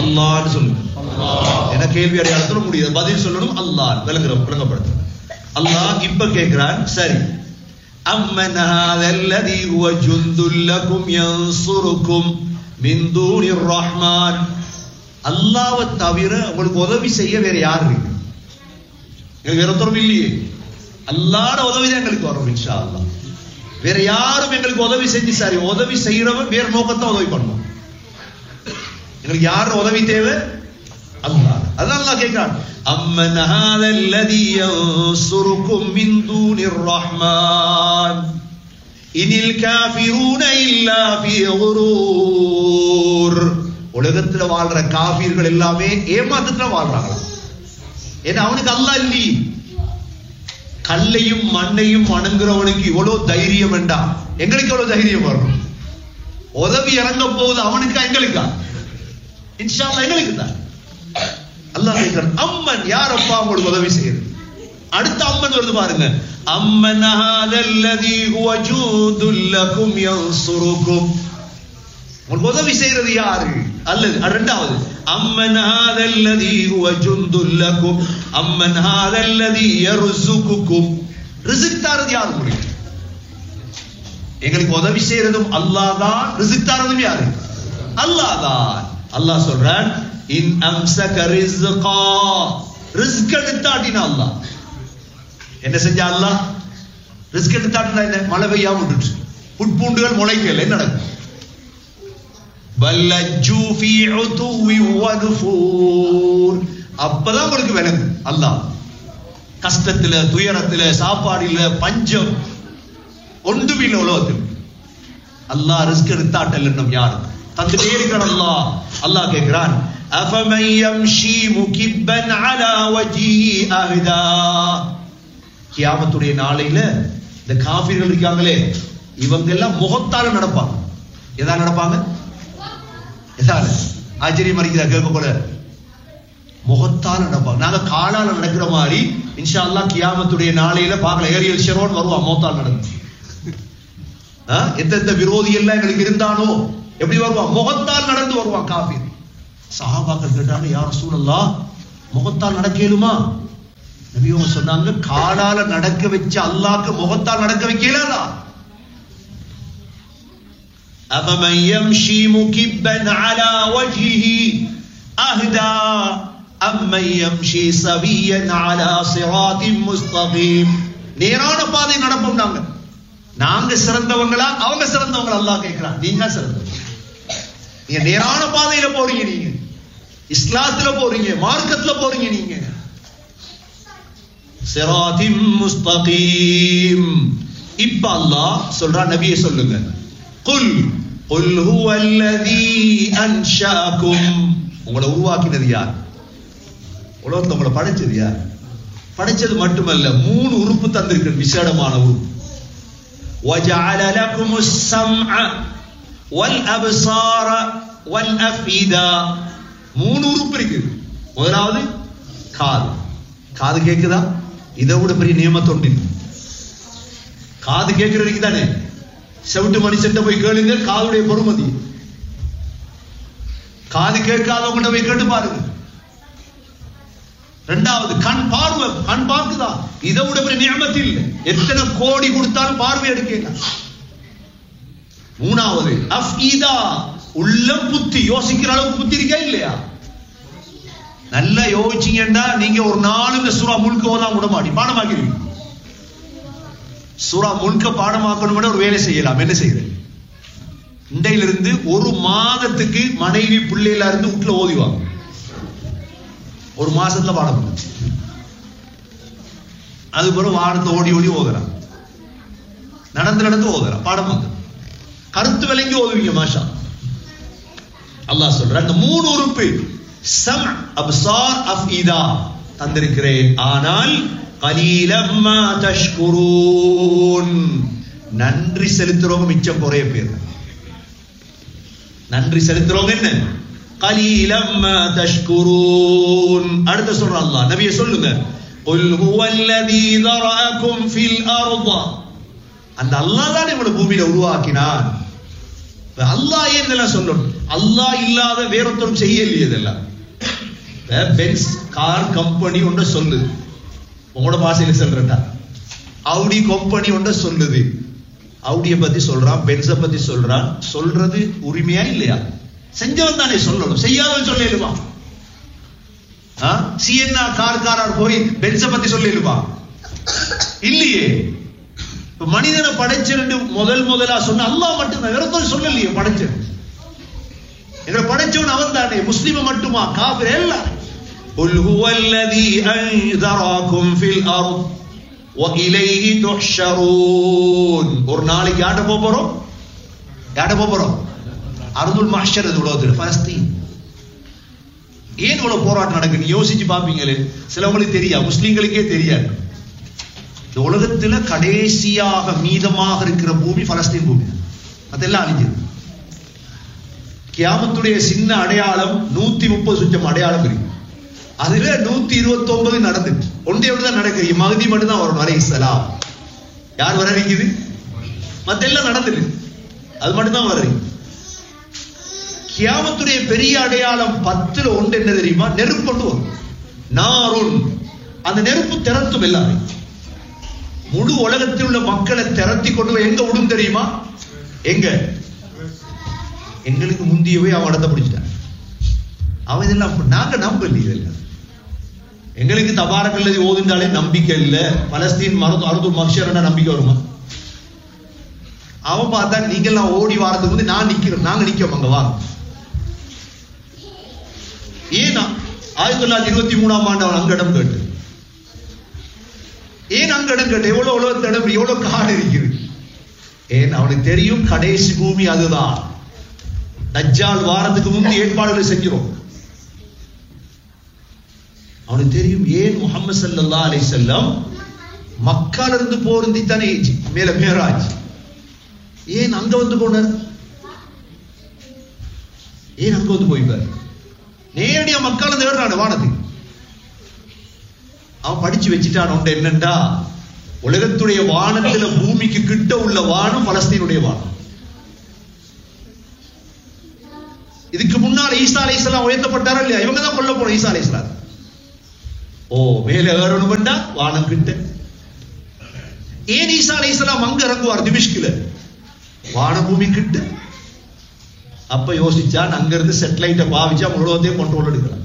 அல்லாஹ்னு சொல்லுங்க என கேள்வி அடையாளத்துல முடியாது பதில் சொல்லணும் அல்லாஹ் விளங்குற விளங்கப்படுத்து அல்லாஹ் இப்ப கேட்கிறான் சரி அம்மன் هذا الذي هو جند لكم ينصركم من دون الرحمن அல்லாஹ்வை தவிர உங்களுக்கு உதவி செய்ய வேற யார் இருக்கு எங்களுக்கு வேற ஒருத்தரும் இல்லையே அல்லாட உதவி தான் எங்களுக்கு வரும் இன்ஷா அல்லாஹ் வேற யாரும் எங்களுக்கு உதவி செஞ்சு சரி உதவி செய்யறவன் வேற நோக்கத்தை உதவி பண்ணுவோம் எங்களுக்கு யார் உதவி தேவை அல்லாஹ் அதான் அல்லாஹ் கேட்கிறான் அம்மன் ஹாதா அல்லதி யன்சுருக்கும் மின் தூனிர் ரஹ்மான் இனில் காஃபிரூன இல்லா ஃபீ குரூர் உலகத்துல வாழ்ற காஃபிர்கள் எல்லாமே ஏமாத்தத்துல வாழ்றாங்களா ஏன்னா அவனுக்கு அல்லாஹ் இல்லையே கல்லையும் மண்ணையும் வணங்குறவனுக்கு இவ்வளவு தைரியம் வேண்டாம் எங்களுக்கு எவ்வளவு தைரியம் வரும் உதவி இறங்க போகுது அவனுக்கா எங்களுக்கா இன்ஷா அல்லாஹ் எங்களுக்கு தான் அல்லாஹ் கேட்கிறான் அம்மன் யாரப்பா உங்களுக்கு உதவி செய்யுது அடுத்த அம்மன் வருது பாருங்க அம்மன் ஹாதல்லதி ஹுவ ஜூதுல் லகும் யன்சுருக்கும் உங்களுக்கு உதவி செய்யறது யாரு அல்லது ரெண்டாவது அம்மன் ஹாதல்லதி ஹுவ ஜுந்துல் லகும் அம்மன் ஹாதல்லதி யர்சுகுக்கும் ரிஸ்க் தரது யாரு உங்களுக்கு எங்களுக்கு உதவி செய்யறதும் அல்லாஹ் தான் ரிஸ்க் தரதும் யாரு அல்லாஹ் தான் அல்லாஹ் சொல்றான் இன் அம்சக ரிஸ்கா ரிஸ்க் எடுத்தாட்டினா அல்லாஹ் என்ன செஞ்சா அல்லாஹ் ரிஸ்க் எடுத்தாட்டினா என்ன மழை பெய்யாம விட்டுட்டு புட்பூண்டுகள் முளைக்கல என்ன நடக்கும் பல்லஜ்ஜு ஃபீ உதுவி வனுஃபூர் அப்பதான் உங்களுக்கு விளங்கும் அல்லாஹ் கஷ்டத்துல துயரத்துல சாப்பாடு இல்ல பஞ்சம் ஒன்றுமில்ல உலகத்தில் அல்லாஹ் ரிஸ்க் எடுத்தாட்டல் என்னும் யார் தந்துட்டே இருக்கிறான் அல்லாஹ் அல்லாஹ் கேட்கிறான் அஃபமன் யம்ஷி முகிப்பன் அலா வஜ்ஹி அஹ்தா கியாமத்துடைய நாளையில இந்த காஃபிர்கள் இருக்காங்களே இவங்க எல்லாம் முகத்தால நடப்பாங்க எதா நடப்பாங்க எதால ஆச்சரியம் அடிக்கிறா கேட்க கூட முகத்தால நடப்பாங்க நாங்க காலால நடக்கிற மாதிரி இன்ஷா அல்லாஹ் கியாமத்துடைய நாளையில பார்க்கல ஏரியல் ஷெரோன் வருவான் முகத்தால் நடந்து ஆ? எந்தெந்த விரோதி எல்லாம் எங்களுக்கு இருந்தானோ எப்படி வருவான் முகத்தால் நடந்து வருவான் காபீர் சஹாபாக்கள் கேட்டாங்க யார் சூழல்லா முகத்தால் நடக்கலுமா நபியவங்க சொன்னாங்க காலால நடக்க வச்ச அல்லாஹ்க்கு முகத்தால் நடக்க வைக்கலாதா أفمن يمشي مكبا على وجهه أهدى أمن يمشي سويا على صراط مستقيم நேரான பாதை நடப்போம் நாங்க நாங்க சிறந்தவங்களா அவங்க சிறந்தவங்களா அல்லாஹ் கேட்கிறான் நீங்க சிறந்தவங்க நீங்க நேரான பாதையில போறீங்க நீங்க இஸ்லாத்துல போறீங்க மார்க்கத்துல போறீங்க நீங்க சிராதிம் முஸ்தகீம் இப்ப அல்லாஹ் சொல்றான் நபியை சொல்லுங்க குல் குல் ஹுவ அல்லதி அன்ஷாக்கும் உங்களை உருவாக்கினது யார் உலகத்துல உங்களை படைச்சது யார் படைச்சது மட்டுமல்ல மூணு உறுப்பு தந்திருக்கிற விசேடமான உறுப்பு وجعل لكم السمع والابصار والافئده மூணு உறுப்பு இருக்கு முதலாவது காது காது கேக்குதா இதை விட பெரிய நியமத்து ஒன்று இல்லை. காது கேட்கறதுக்கு தானே செவிட்டு மனுஷன் போய் கேளுங்க காதுடைய பொறுமதி காது கேட்காதவங்க போய் கேட்டு பாருங்க ரெண்டாவது கண் பார்வை கண் பார்க்குதா இதை விட பெரிய நியமத்து இல்லை எத்தனை கோடி கொடுத்தாலும் பார்வை எடுக்கல மூணாவது அஃபீதா உள்ளம் புத்தி யோசிக்கிற அளவுக்கு புத்தி இருக்கா இல்லையா நல்லா யோசிச்சீங்கன்னா நீங்க ஒரு நாள் இந்த சூறா முழுக்க ஓதாம விட மாட்டீங்க பாடமாக்கிறீங்க சூறா முழுக்க பாடமாக்கணும் ஒரு வேலை செய்யலாம் என்ன செய்யறது இண்டையிலிருந்து ஒரு மாதத்துக்கு மனைவி பிள்ளையில இருந்து வீட்டுல ஓதிவாங்க ஒரு மாசத்துல பாடம் பண்ணு. அது பிறகு வாரத்தை ஓடி ஓடி ஓதுறான் நடந்து நடந்து ஓதுறான் பாடம் வந்து கருத்து விளங்கி ஓதுவீங்க மாஷா அல்லாஹ் சொல்ற அந்த மூணு உறுப்பு சம் அப்சார் அஃபீதா தந்திருக்கிறேன் ஆனால் கலீலம்மா தஷ்குரூன் நன்றி செலுத்துறவங்க மிச்சம் குறைய பேர் நன்றி செலுத்துறவங்க என்ன கலீலம்மா தஷ்குரூன் அடுத்து சொல்ற அல்லாஹ் நபியை சொல்லுங்க قل هو الذي ذرأكم في الأرض அந்த அல்லாஹ் தான் இவனை பூமியில உருவாக்கினான் இப்ப அல்லாஹ் ஏன் இதெல்லாம் சொல்லணும் அல்லாஹ் இல்லாத வேறொருத்தரும் செய்யலையே இதெல்லாம் பென்ஸ் கார் கம்பெனி ஒன்று சொல்லுது உங்களோட பாசையில் சொல்றேன்டா அவுடி கம்பெனி ஒன்று சொல்லுது அவுடிய பத்தி சொல்றான் பென்ஸ பத்தி சொல்றான் சொல்றது உரிமையா இல்லையா செஞ்சவன் தானே சொல்லணும் செய்யாதவன் சொல்லிடுமா சிஎன்ஆர் கார்காரர் போய் பென்ஸ பத்தி சொல்லிடுமா இல்லையே இப்ப மனிதனை படைச்சிருந்து முதல் முதலா சொன்ன அல்லாஹ் மட்டும்தான் வேற ஒருத்தர் சொல்லலையே படைச்சது எங்களை படைச்சவன் அவன் தானே முஸ்லிம மட்டுமா காபிர் எல்லாம் قل هو الذي أنذركم في الأرض وإليه تحشرون ஒரு நாளைக்கு யார்ட்ட போக போறோம் யார்ட்ட போக போறோம் அருதுல் மஹ்ஷர் இது உலகத்தில் பலஸ்தீன் ஏன் இவ்வளவு போராட்டம் நடக்குன்னு யோசிச்சு பாப்பீங்களே சிலவங்களுக்கு தெரியா முஸ்லீம்களுக்கே தெரியாது இந்த உலகத்துல கடைசியாக மீதமாக இருக்கிற பூமி பலஸ்தீன் பூமி அதெல்லாம் அழிஞ்சது கியாமத்துடைய சின்ன அடையாளம் நூத்தி முப்பது சுற்றம் அடையாளம் இருக்கு அதுல நூத்தி இருபத்தி ஒன்பது நடந்துச்சு ஒன்றே தான் நடக்குது மகதி மட்டும் தான் வரணும் அலை சலாம் யார் வர இருக்குது மத்த எல்லாம் நடந்துரு அது மட்டும் தான் வர்றீங்க கியாமத்துடைய பெரிய அடையாளம் பத்துல ஒன்று என்ன தெரியுமா நெருப்பு கொண்டு வரும் நாருன் அந்த நெருப்பு திறத்தும் எல்லாரும் முழு உலகத்தில் உள்ள மக்களை திரட்டி கொண்டு போய் எங்க விடும் தெரியுமா எங்க எங்களுக்கு முந்திய போய் அவன் இடத்த பிடிச்சிட்டான் அவன் இதெல்லாம் நாங்க நம்பல இதெல்லாம் எங்களுக்கு தபாரக்கல்லது ஓதுந்தாலே நம்பிக்கை இல்ல பலஸ்தீன் மருது அறுது மக்ஷர்னா நம்பிக்கை வருமா அவன் பார்த்தா நீங்கெல்லாம் ஓடி வாரத்துக்கு வந்து நான் நிக்கிறேன் நாங்க நிக்கோம் அங்க வாங்க ஏன்னா ஆயிரத்தி தொள்ளாயிரத்தி இருபத்தி மூணாம் ஆண்டு அவன் அங்க இடம் கேட்டு ஏன் அங்க இடம் கேட்டு எவ்வளவு உலகத்து இடம் எவ்வளவு காடு இருக்குது ஏன் அவனுக்கு தெரியும் கடைசி பூமி அதுதான் தஜ்ஜால் வாரத்துக்கு முந்தி ஏற்பாடுகளை செஞ்சிரும் அவனுக்கு தெரியும் ஏன் முகமது சல்லா அலை செல்லம் மக்கால இருந்து போருந்தி தானே மேல மேராஜ் ஏன் அங்க வந்து போனார் ஏன் அங்க வந்து போய்ப்பார் நேரடியா மக்கள் தேடுறான் வானத்துக்கு அவன் படிச்சு வச்சுட்டான் ஒன்று என்னண்டா உலகத்துடைய வானத்துல பூமிக்கு கிட்ட உள்ள வானம் பலஸ்தீனுடைய வானம் இதுக்கு முன்னால் ஈசா அலை இஸ்லாம் உயர்த்தப்பட்டாரா இல்லையா இவங்க தான் கொல்ல போறோம் ஈசா அலை இஸ்லாம் ஓ மேல ஏறணும்டா வானம் கிட்ட ஏன் ஈசா அலை இஸ்லாம் அங்க இறங்குவார் திமிஷ்கில வானபூமி கிட்ட அப்ப யோசிச்சான் அங்க இருந்து செட்டலைட்டை பாவிச்சா உலகத்தையும் கண்ட்ரோல் எடுக்கலாம்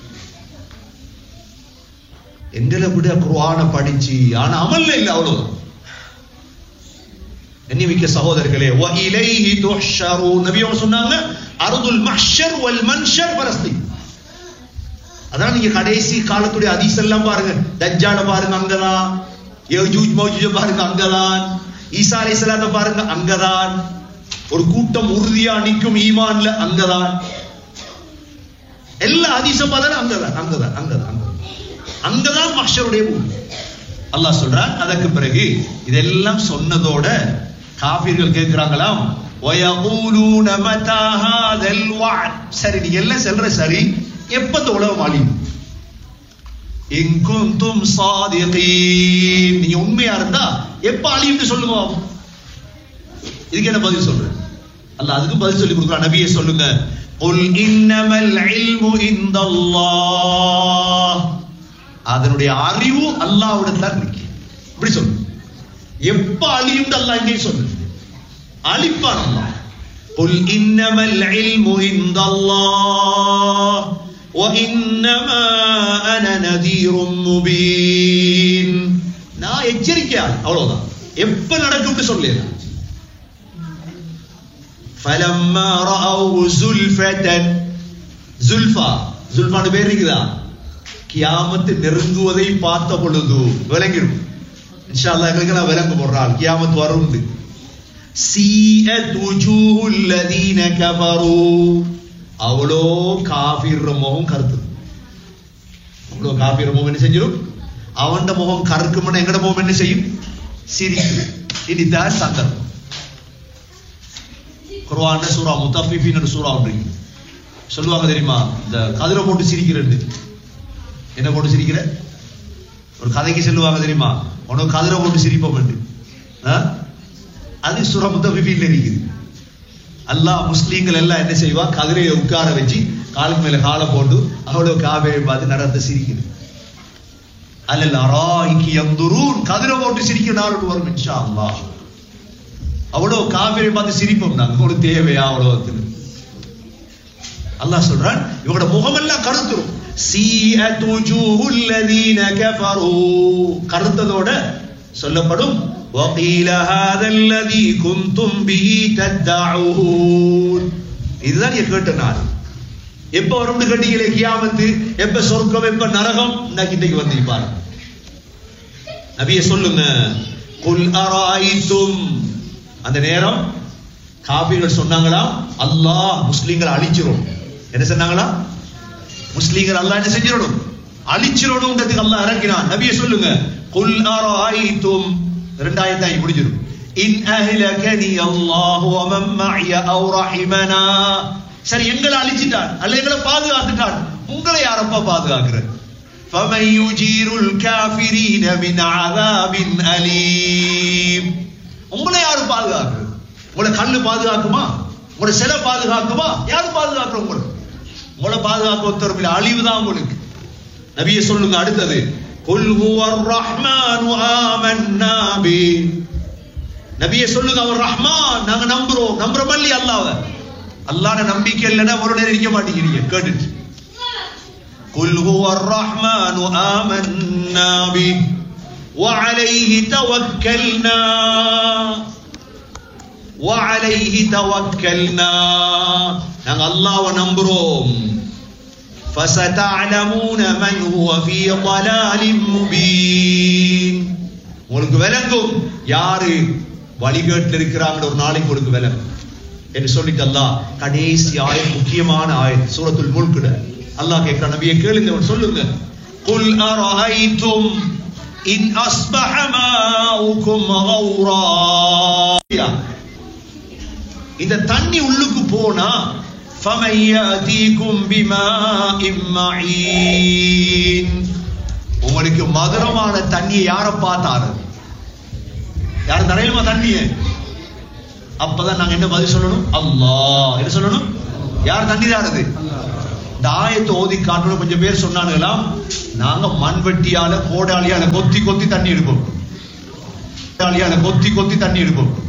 எங்களை விட குர்ஆன படிச்சு ஆனா அமல்ல இல்ல அவ்வளவுதான் எண்ணிமிக்க சகோதரர்களே வ இலைஹி துஹ்ஷரூன் நபி அவங்க சொன்னாங்க அர்துல் மஹ்ஷர் வல் மன்ஷர் பலஸ்தீன் அதான் நீங்க கடைசி காலத்துடைய ஹதீஸ் எல்லாம் பாருங்க தஜ்ஜால பாருங்க அங்கதான் யஜூஜ் மௌஜூஜ பாருங்க அங்கதான் ஈசா அலைஹிஸ்ஸலாத்த பாருங்க அங்கதான் ஒரு கூட்டம் உறுதியா நிற்கும் ஈமான்ல அங்கதான் எல்லா ஹதீஸும் பார்த்தா அங்கதான் அங்கதான் அங்கதான் அங்கதான் அங்கதான் மஹ்ஷருடைய பூமி அல்லாஹ் சொல்றான் அதற்கு பிறகு இதெல்லாம் சொன்னதோட காபிர்கள் கேட்கிறாங்களாம் وَيَقُولُونَ مَتَى هَذَا الْوَعْدُ சரி நீ எல்லாம் சொல்ற சரி எப்ப இந்த உலகம் அழியும் இன் குந்தும் சாதிகீன் நீங்க உண்மையா இருந்தா எப்ப அழியும்னு சொல்லுங்க பாப்போம். இதுக்கு என்ன பதில் சொல்றேன் அல்லாஹ் அதுக்கு பதில் சொல்லி கொடுக்குறான் நபியே சொல்லுங்க قُلْ إِنَّمَا الْعِلْمُ عِندَ اللَّهِ அதனுடைய அறிவு அல்லாஹ்விடத்துல இருக்கு இப்படி சொல்லு எப்ப அழியும் அல்லாஹ் இங்கே சொல்லு அழிப்பான் அல்லாஹ் قل إنما العلم عند الله وإنما أنا نذير مبين நான் எச்சரிக்கையாள் அவ்வளவுதான் எப்ப நடக்கும்னு சொல்லல فلما رأوا زلفة زلفا زلفான்னு பேர் இருக்குதா கியாமத்து நெருங்குவதை பார்த்த பொழுது விளங்கிடும் இன்ஷா அல்லாஹ் எங்களுக்கு விளங்க போடுறாள் கியாமத்து வரும் சீஅத் உஜூஹுல் லதீன கஃபரு அவ்வளோ காஃபிர் முகம் கருத்து அவ்வளோ காஃபிர் முகம் என்ன செஞ்சிடும் அவன் முகம் கருக்கும்னா எங்கட முகம் என்ன செய்யும் சிரிக்கும் இதுதான் சந்தர்ப்பம் குர்ஆன்ல சூரா முத்தஃபிஃபின் சூரா ஒன்று இருக்கு. சொல்லுவாங்க தெரியுமா இந்த கதிரை போட்டு சிரிக்கிறது என்ன போட்டு சிரிக்கிற ஒரு கதைக்கு சொல்லுவாங்க தெரியுமா உனக்கு கதிரை போட்டு சிரிப்போம் என்று. ஆ? அது சூரா முத்தஃபிஃபின்ல இருக்குது அல்லாஹ் முஸ்லீம்கள் எல்லாம் என்ன செய்வா கதிரையை உட்கார வச்சு காலுக்கு மேல காலை போட்டு அவ்வளவு காவேரி பார்த்து நடந்து சிரிக்குது அல்லல் அராய்க்கு எந்துரூன் கதிரை போட்டு சிரிக்கிற நாள் ஒன்று வரும் இன்ஷா அல்லாஹ் அவ்வளவு காவேரி பார்த்து சிரிப்போம் நாங்க ஒரு தேவையா அவ்வளவு அல்லாஹ் சொல்றான் இவங்களோட முகமெல்லாம் கருத்துரும் சீஅத் wujuhul ladina கஃபரு கருத்ததோட சொல்லப்படும் وقيل هذا الذي كنتم به تدعون இதுதான் நீங்க கேட்ட நாள் எப்ப வரும்னு கேட்டீங்களே கியாமத்து எப்ப சொர்க்கம் எப்ப நரகம் இன்னைக்கு இன்னைக்கு வந்து பாருங்க நபிய சொல்லுங்க குல் அராயித்தும் அந்த நேரம் காபீர்கள் சொன்னாங்களா அல்லாஹ் முஸ்லிம்களை அழிச்சிரும் என்ன சொன்னாங்களா முஸ்லிம்கள் அல்லாஹ் என்ன செஞ்சிடணும் அழிச்சிடணும்ன்றதுக்கு அல்லாஹ் இறக்கினான் நபிய சொல்லுங்க குல் அராயித்தும் ரெண்டாயிரத்தாய் முடிஞ்சிடும் இன் அஹ்லகனி அல்லாஹ் வ மன் மஅய அவ் ரஹிமனா சரி எங்களை அழிச்சிட்டான் அல்ல எங்களை பாதுகாத்துட்டான் உங்களை யாரப்பா பாதுகாக்கிறது فمن يجير الكافرين من عذاب أليم உங்களை யாரு பாதுகாக்குறது உங்களை கல்லு பாதுகாக்குமா உங்களை சிலை பாதுகாக்குமா யாரு பாதுகாக்குற உங்களை உங்களை பாதுகாக்க ஒருத்தர் இல்லை அழிவு தான் உங்களுக்கு நபிய சொல்லுங்க அடுத்தது குல் ஹுவர் ரஹ்மான் ஆமன்னா பி நபிய சொல்லுங்க அவர் ரஹ்மான் நாங்க நம்புறோம் நம்புற மல்லி அல்லாஹ்வ அல்லாஹ்ன நம்பிக்கை இல்லைன்னா ஒரு நேரம் இருக்க மாட்டேங்கிறீங்க கேட்டுட்டு قل هو الرحمن آمنا به وعليه توكلنا وعليه توكلنا நாங்க அல்லாஹ்வை நம்புறோம் فستعلمون من هو في ضلال مبين உங்களுக்கு விளங்கும் யாரு வழிகேட்டில் இருக்கிறாங்கன்னு ஒரு நாளைக்கு உங்களுக்கு விளங்கும் என்று சொல்லிட்டு அல்லாஹ் கடைசி ஆயத் முக்கியமான ஆயத் சூரத்துல் முல்குட அல்லாஹ் கேட்கிற நபியை கேளுங்க அவர் சொல்லுங்க قل أرأيتم إن أصبح ماؤكم غورا இந்த தண்ணி உள்ளுக்கு போனா فمن يأتيكم بماء معين உங்களுக்கு மதுரமான தண்ணியை யார பார்த்தாரு யார் தரையிலுமா தண்ணிய அப்பதான் நாங்க என்ன பதில் சொல்லணும் அல்லாஹ் என்ன சொல்லணும் யார் தண்ணி தானது இந்த ஆயத்தை ஓதி காட்டுற கொஞ்சம் பேர் சொன்னானுங்களாம் நாங்க மண்வெட்டியால கோடாலியால கொத்தி கொத்தி தண்ணி எடுப்போம் கோடாலியால கொத்தி கொத்தி தண்ணி எடுப்போம்